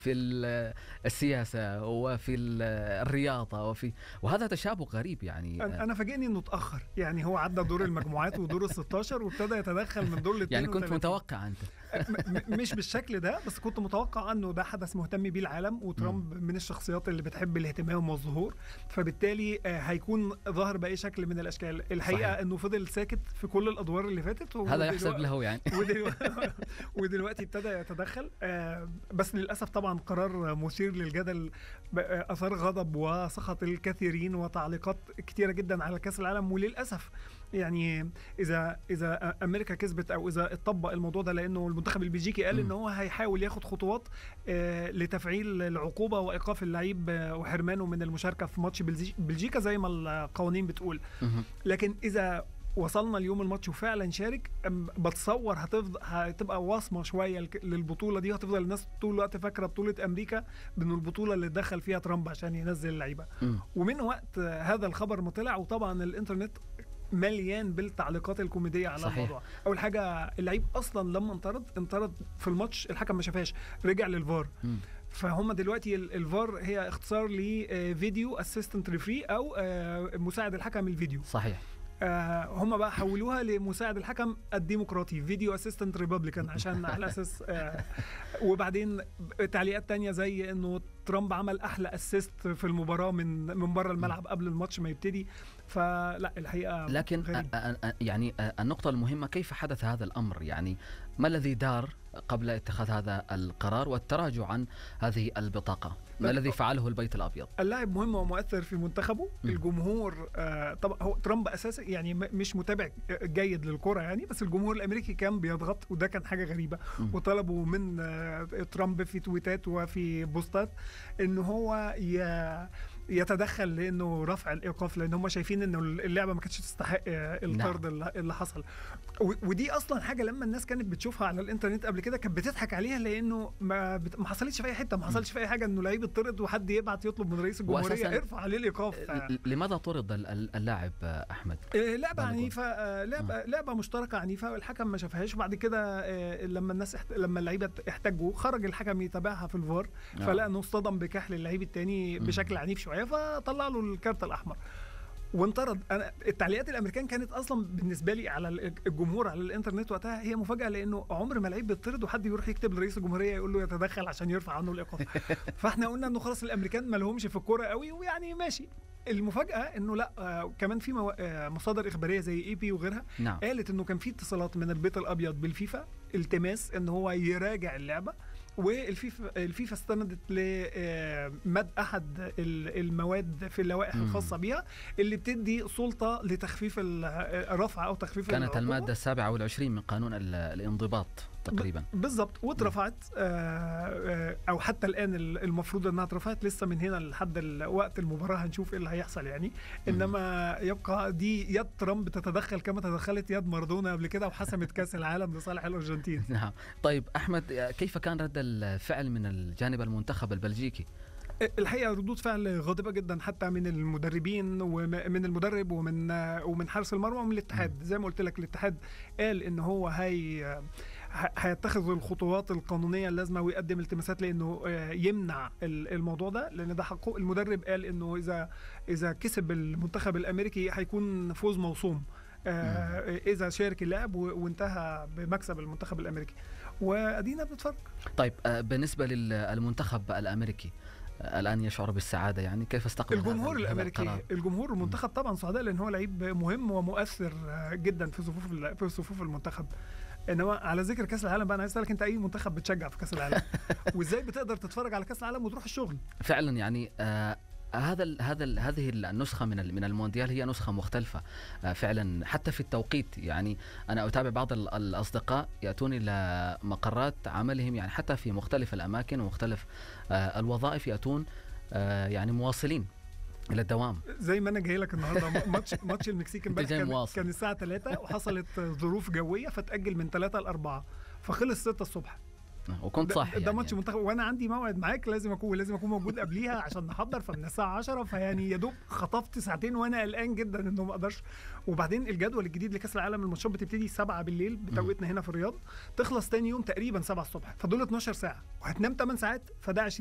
في السياسه وفي الرياضه وفي وهذا تشابه غريب يعني انا فاجئني انه اتاخر يعني هو عدى دور المجموعات ودور ال 16 وابتدى يتدخل من دور ال يعني كنت متوقع انت مش بالشكل ده بس كنت متوقع انه ده حدث مهتم بيه العالم وترامب م. من الشخصيات اللي بتحب الاهتمام والظهور فبالتالي هيكون ظاهر باي شكل من الاشكال الحقيقه صحيح. انه فضل ساكت في كل الادوار اللي فاتت هذا يحسب له يعني ودلوقتي ابتدى يتدخل بس للاسف طبعا قرار مثير للجدل اثار غضب وسخط الكثيرين وتعليقات كثيره جدا على كاس العالم وللاسف يعني اذا اذا امريكا كسبت او اذا اتطبق الموضوع ده لانه المنتخب البلجيكي قال ان هو هيحاول ياخد خطوات لتفعيل العقوبه وايقاف اللعيب وحرمانه من المشاركه في ماتش بلجيكا زي ما القوانين بتقول لكن اذا وصلنا اليوم الماتش وفعلا شارك بتصور هتفضل هتبقى وصمه شويه للبطوله دي وهتفضل الناس طول الوقت فاكره بطوله امريكا بانه البطوله اللي دخل فيها ترامب عشان ينزل اللعيبه ومن وقت هذا الخبر ما طلع وطبعا الانترنت مليان بالتعليقات الكوميديه على صحيح. الموضوع اول حاجه اللعيب اصلا لما انطرد انطرد في الماتش الحكم ما شافهاش رجع للفار م. فهم دلوقتي الفار هي اختصار لفيديو اسيستنت ريفري او مساعد الحكم الفيديو صحيح آه هم بقى حولوها لمساعد الحكم الديمقراطي فيديو اسيستنت ريبابليكان عشان على اساس آه وبعدين تعليقات تانية زي انه ترامب عمل احلى اسيست في المباراه من من بره الملعب قبل الماتش ما يبتدي فلا الحقيقه لكن غريب. يعني النقطه المهمه كيف حدث هذا الامر يعني ما الذي دار قبل اتخاذ هذا القرار والتراجع عن هذه البطاقه ما الذي فعله البيت الابيض اللاعب مهم ومؤثر في منتخبه م. الجمهور آه طبعا هو ترامب اساسا يعني مش متابع جيد للكره يعني بس الجمهور الامريكي كان بيضغط وده كان حاجه غريبه م. وطلبوا من آه ترامب في تويتات وفي بوستات ان هو يتدخل لانه رفع الايقاف لان هم شايفين انه اللعبه ما كانتش تستحق الطرد نعم. اللي حصل ودي اصلا حاجه لما الناس كانت بتشوفها على الانترنت قبل كده كانت بتضحك عليها لانه ما, بت... ما حصلتش في اي حته ما حصلش في اي حاجه انه لعيب يطرد وحد يبعت يطلب من رئيس الجمهوريه ارفع عليه الايقاف لماذا طرد اللاعب احمد لعبه عنيفه لعبه لعبه مشتركه عنيفه والحكم ما شافهاش وبعد كده لما الناس احت... لما اللعيبه احتجوا خرج الحكم يتابعها في الفار فلقى انه اصطدم بكحل اللعيب الثاني بشكل عنيف شويه فطلع له الكارت الاحمر وانطرد انا التعليقات الامريكان كانت اصلا بالنسبه لي على الجمهور على الانترنت وقتها هي مفاجاه لانه عمر ما لعيب بيطرد وحد يروح يكتب لرئيس الجمهوريه يقول له يتدخل عشان يرفع عنه الايقاف فاحنا قلنا انه خلاص الامريكان ما لهمش في الكوره قوي ويعني ماشي المفاجاه انه لا آه كمان في مو... آه مصادر اخباريه زي اي بي وغيرها نعم. قالت انه كان في اتصالات من البيت الابيض بالفيفا التماس ان هو يراجع اللعبه والفيفا الفيفا استندت لمد احد المواد في اللوائح مم. الخاصه بها اللي بتدي سلطه لتخفيف الرفع او تخفيف كانت العقوبة. الماده السابعه والعشرين من قانون الانضباط تقريبا بالظبط واترفعت او حتى الان المفروض انها اترفعت لسه من هنا لحد وقت المباراه هنشوف ايه اللي هيحصل يعني انما يبقى دي يد ترامب تتدخل كما تدخلت يد مارادونا قبل كده وحسمت كاس العالم لصالح الارجنتين نعم طيب احمد كيف كان رد الفعل من الجانب المنتخب البلجيكي الحقيقه ردود فعل غاضبه جدا حتى من المدربين ومن المدرب ومن ومن حارس المرمى ومن الاتحاد زي ما قلت لك الاتحاد قال ان هو هي هيتخذ الخطوات القانونيه اللازمه ويقدم التماسات لانه يمنع الموضوع ده لان ده حقه المدرب قال انه اذا اذا كسب المنتخب الامريكي هيكون فوز موصوم آه اذا شارك اللاعب وانتهى بمكسب المنتخب الامريكي وادينا بنتفرج طيب آه بالنسبه للمنتخب الامريكي الان يشعر بالسعاده يعني كيف استقبل الجمهور الامريكي القرار؟ الجمهور المنتخب طبعا سعداء لان هو لعيب مهم ومؤثر جدا في صفوف في صفوف المنتخب انما على ذكر كاس العالم بقى انا عايز اسالك انت اي منتخب بتشجع في كاس العالم وازاي بتقدر تتفرج على كاس العالم وتروح الشغل فعلا يعني آه هذا ال هذا ال هذه النسخه من من المونديال هي نسخه مختلفه فعلا حتى في التوقيت يعني انا اتابع بعض الاصدقاء ياتون الى مقرات عملهم يعني حتى في مختلف الاماكن ومختلف الوظائف ياتون يعني مواصلين الى الدوام زي ما انا جاي لك النهارده ماتش ماتش المكسيك امبارح كان, كان الساعه 3 وحصلت ظروف جويه فتاجل من 3 ل 4 فخلص 6 الصبح وكنت ده- صاحي ده يعني ماتش منتخب وانا عندي موعد معاك لازم اكون لازم اكون موجود قبليها عشان نحضر فمن الساعه 10 فيعني يا دوب خطفت ساعتين وانا قلقان جدا انه ما اقدرش وبعدين الجدول الجديد لكاس العالم الماتشات بتبتدي 7 بالليل بتوقيتنا هنا في الرياض تخلص تاني يوم تقريبا 7 الصبح فدول 12 ساعه وهتنام 8 ساعات فده 20